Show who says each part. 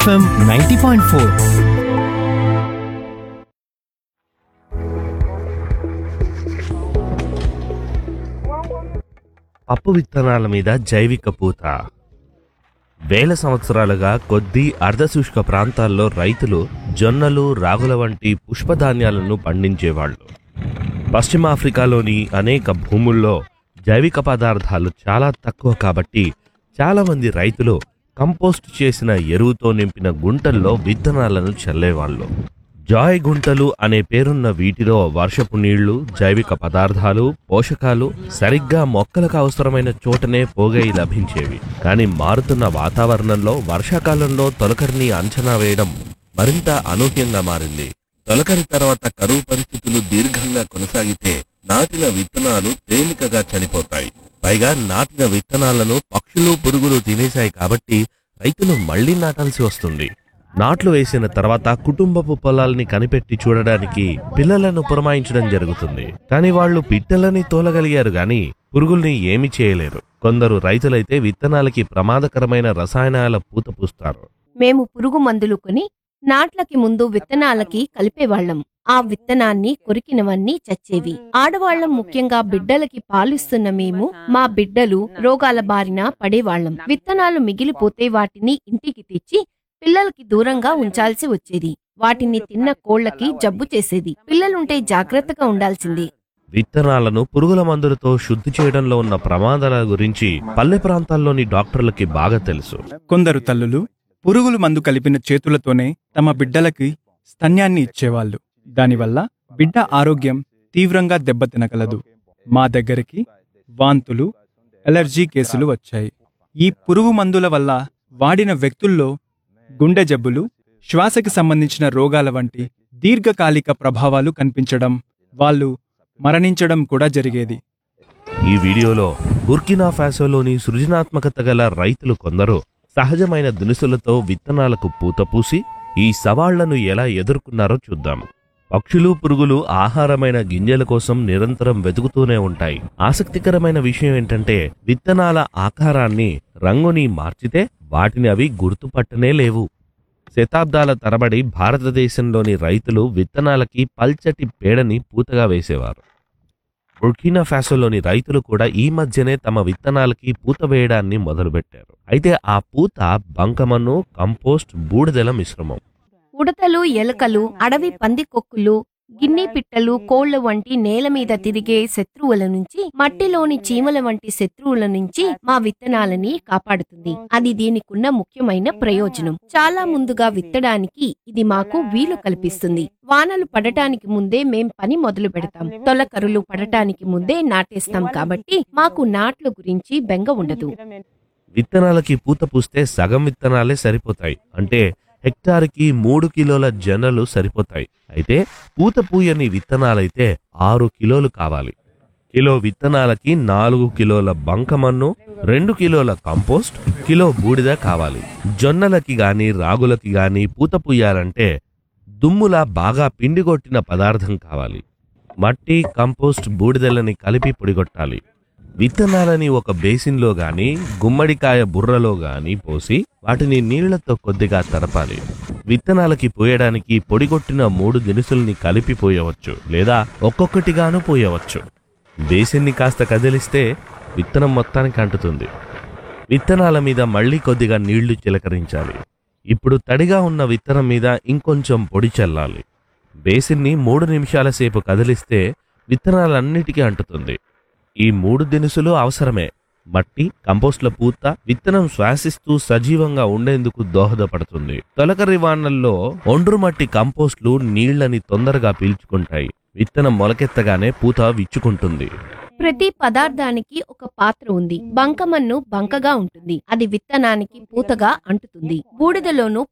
Speaker 1: FM ninety point four
Speaker 2: పప్పు విత్తనాల మీద జైవిక పూత వేల సంవత్సరాలుగా కొద్ది అర్ధశుష్క ప్రాంతాల్లో రైతులు జొన్నలు రాగుల వంటి పుష్పధాన్యాలను పండించేవాళ్ళు పశ్చిమాఫ్రికాలోని అనేక భూముల్లో జైవిక పదార్థాలు చాలా తక్కువ కాబట్టి చాలామంది రైతులు కంపోస్ట్ చేసిన ఎరువుతో నింపిన గుంటల్లో విత్తనాలను చల్లేవాళ్ళు జాయ్ గుంటలు అనే పేరున్న వీటిలో వర్షపు నీళ్లు జైవిక పదార్థాలు పోషకాలు సరిగ్గా మొక్కలకు అవసరమైన చోటనే పోగై లభించేవి కానీ మారుతున్న వాతావరణంలో వర్షాకాలంలో తొలకరిని అంచనా వేయడం మరింత అనూహ్యంగా మారింది తొలకరి తర్వాత కరువు పరిస్థితులు దీర్ఘంగా కొనసాగితే నాటిన విత్తనాలు తేలికగా చనిపోతాయి పైగా నాటిన విత్తనాలను పక్షులు పురుగులు తినేశాయి కాబట్టి రైతులు మళ్లీ నాటాల్సి వస్తుంది నాట్లు వేసిన తర్వాత కుటుంబపు పొలాల్ని కనిపెట్టి చూడడానికి పిల్లలను పురమాయించడం జరుగుతుంది కానీ వాళ్ళు పిట్టలని తోలగలిగారు గాని పురుగుల్ని ఏమి చేయలేరు కొందరు రైతులైతే విత్తనాలకి ప్రమాదకరమైన రసాయనాల పూత పూస్తారు
Speaker 3: మేము పురుగు మందులు కొని నాట్లకి ముందు విత్తనాలకి కలిపేవాళ్లం ఆ విత్తనాన్ని కొరికినవన్నీ చచ్చేవి ఆడవాళ్లం ముఖ్యంగా బిడ్డలకి పాలిస్తున్న మేము మా బిడ్డలు రోగాల బారిన పడేవాళ్లం విత్తనాలు మిగిలిపోతే వాటిని ఇంటికి తెచ్చి పిల్లలకి దూరంగా ఉంచాల్సి వచ్చేది వాటిని తిన్న కోళ్లకి జబ్బు చేసేది పిల్లలుంటే జాగ్రత్తగా ఉండాల్సింది
Speaker 2: విత్తనాలను పురుగుల మందులతో శుద్ధి చేయడంలో ఉన్న ప్రమాదాల గురించి పల్లె ప్రాంతాల్లోని డాక్టర్లకి బాగా తెలుసు
Speaker 4: కొందరు తల్లులు పురుగులు మందు కలిపిన చేతులతోనే తమ బిడ్డలకి స్తన్యాన్ని ఇచ్చేవాళ్ళు దానివల్ల బిడ్డ ఆరోగ్యం తీవ్రంగా దెబ్బతినగలదు మా దగ్గరికి వాంతులు ఎలర్జీ కేసులు వచ్చాయి ఈ పురుగు మందుల వల్ల వాడిన వ్యక్తుల్లో గుండె జబ్బులు శ్వాసకి సంబంధించిన రోగాల వంటి దీర్ఘకాలిక ప్రభావాలు కనిపించడం వాళ్ళు మరణించడం కూడా జరిగేది
Speaker 2: ఈ వీడియోలో బుర్కినా ఫాసోలోని సృజనాత్మకత గల రైతులు కొందరు సహజమైన దినుసులతో విత్తనాలకు పూత పూసి ఈ సవాళ్లను ఎలా ఎదుర్కొన్నారో చూద్దాం పక్షులు పురుగులు ఆహారమైన గింజల కోసం నిరంతరం వెతుకుతూనే ఉంటాయి ఆసక్తికరమైన విషయం ఏంటంటే విత్తనాల ఆకారాన్ని రంగుని మార్చితే వాటిని అవి గుర్తుపట్టనే లేవు శతాబ్దాల తరబడి భారతదేశంలోని రైతులు విత్తనాలకి పల్చటి పేడని పూతగా వేసేవారు బుర్కినా ఫాసోలోని రైతులు కూడా ఈ మధ్యనే తమ విత్తనాలకి పూత వేయడాన్ని మొదలుపెట్టారు అయితే ఆ పూత బంకమన్ను కంపోస్ట్ బూడిదల మిశ్రమం
Speaker 3: ఉడతలు ఎలుకలు అడవి పందికొక్కులు గిన్ని పిట్టలు కోళ్ల వంటి నేల మీద తిరిగే శత్రువుల నుంచి మట్టిలోని చీమల వంటి శత్రువుల నుంచి మా విత్తనాలని కాపాడుతుంది అది దీనికున్న ముఖ్యమైన ప్రయోజనం చాలా ముందుగా విత్తడానికి ఇది మాకు వీలు కల్పిస్తుంది వానలు పడటానికి ముందే మేం పని మొదలు పెడతాం తొలకరులు పడటానికి ముందే నాటేస్తాం కాబట్టి మాకు నాట్ల గురించి బెంగ ఉండదు
Speaker 2: విత్తనాలకి పూత పూస్తే సగం విత్తనాలే సరిపోతాయి అంటే హెక్టార్కి మూడు కిలోల జొన్నలు సరిపోతాయి అయితే పూత పూయని విత్తనాలైతే ఆరు కిలోలు కావాలి కిలో విత్తనాలకి నాలుగు కిలోల బంకమన్ను రెండు కిలోల కంపోస్ట్ కిలో బూడిద కావాలి జొన్నలకి గాని రాగులకి గాని పూత పూయాలంటే దుమ్ములా బాగా పిండిగొట్టిన పదార్థం కావాలి మట్టి కంపోస్ట్ బూడిదలని కలిపి పొడిగొట్టాలి విత్తనాలని ఒక బేసిన్లో గాని గుమ్మడికాయ బుర్రలో గాని పోసి వాటిని నీళ్లతో కొద్దిగా తడపాలి విత్తనాలకి పోయడానికి పొడిగొట్టిన మూడు దినుసుల్ని కలిపి పోయవచ్చు లేదా ఒక్కొక్కటిగాను పోయవచ్చు బేసిన్ని కాస్త కదిలిస్తే విత్తనం మొత్తానికి అంటుతుంది విత్తనాల మీద మళ్ళీ కొద్దిగా నీళ్లు చిలకరించాలి ఇప్పుడు తడిగా ఉన్న విత్తనం మీద ఇంకొంచెం పొడి చల్లాలి బేసిన్ని మూడు నిమిషాల సేపు కదిలిస్తే విత్తనాలన్నిటికీ అంటుతుంది ఈ మూడు దినుసులు అవసరమే మట్టి కంపోస్ట్ల పూత విత్తనం శ్వాసిస్తూ సజీవంగా ఉండేందుకు దోహదపడుతుంది తొలకరి వానల్లో ఒండ్రు మట్టి కంపోస్ట్లు నీళ్లని తొందరగా పీల్చుకుంటాయి విత్తనం మొలకెత్తగానే పూత విచ్చుకుంటుంది
Speaker 3: ప్రతి పదార్థానికి ఒక పాత్ర ఉంది బంకమన్ను బంకగా ఉంటుంది అది విత్తనానికి పూతగా అంటుతుంది బూడిదలోను